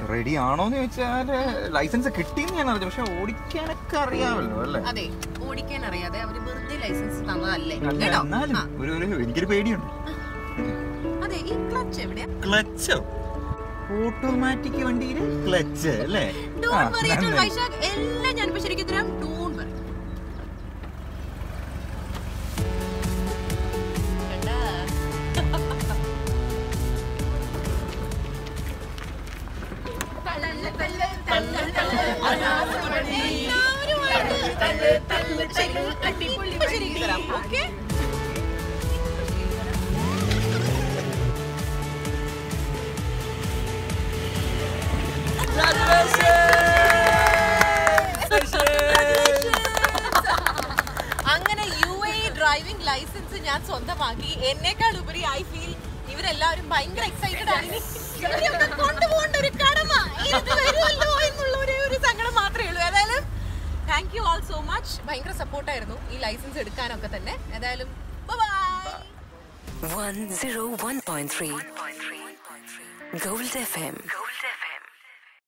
Ready ആണോന്ന് ചോദിച്ചാല് licence കിട്ടിയെന്ന് ഞാൻ അറിഞ്ഞു പക്ഷെ ഓടിക്കാനൊക്കെ അറിയാമല്ലോ അല്ലേ അതെ ഓടിക്കാൻ അറിയാതെ അവര് വെറുതെ ലൈസൻസ് തന്നതല്ലേ അല്ല, കേട്ടോ എന്നാലും ആ, ഒരു ഒരു എനിക്കൊരു പേടിയുണ്ട് അതെ ഈ ക്ലച്ച് എവിടെയാ ക്ലച്ചോ ഓട്ടോമാറ്റിക് വണ്ടിയിൽ ക്ലച്ച് അല്ലേ ആ, ഡോൺ വറി നന്നായി. വൈശാഖ് എല്ലാം ഞാൻ ഇപ്പൊ ശരിക്കും തരാം ഡോൺ വറി ശരിക്കും തരാം ഓക്കെ അങ്ങനെ യു എ ഡ്രൈവിംഗ് ലൈസൻസ് ഞാൻ സ്വന്തമാക്കി എന്നേക്കാൾ ഉപരി ഐ ഫീൽ ഇവരെല്ലാവരും ഭയങ്കര എക്സൈറ്റഡ് ആണ് ഇനി ഇവരെയൊക്കെ കൊണ്ടുപോകേണ്ട ഒരു കടമ ഇത് വരുമല്ലോ എന്നുള്ള ഒരേ ഒരു സങ്കടം മാത്രമേ ഉള്ളൂ ഏതായാലും thank you all so much ഭയങ്കര സപ്പോർട്ടായിരുന്നു ഈ ലൈസൻസ് എടുക്കാനൊക്കെ തന്നെ ഏതായാലും ബൈ 101.3 Gold FM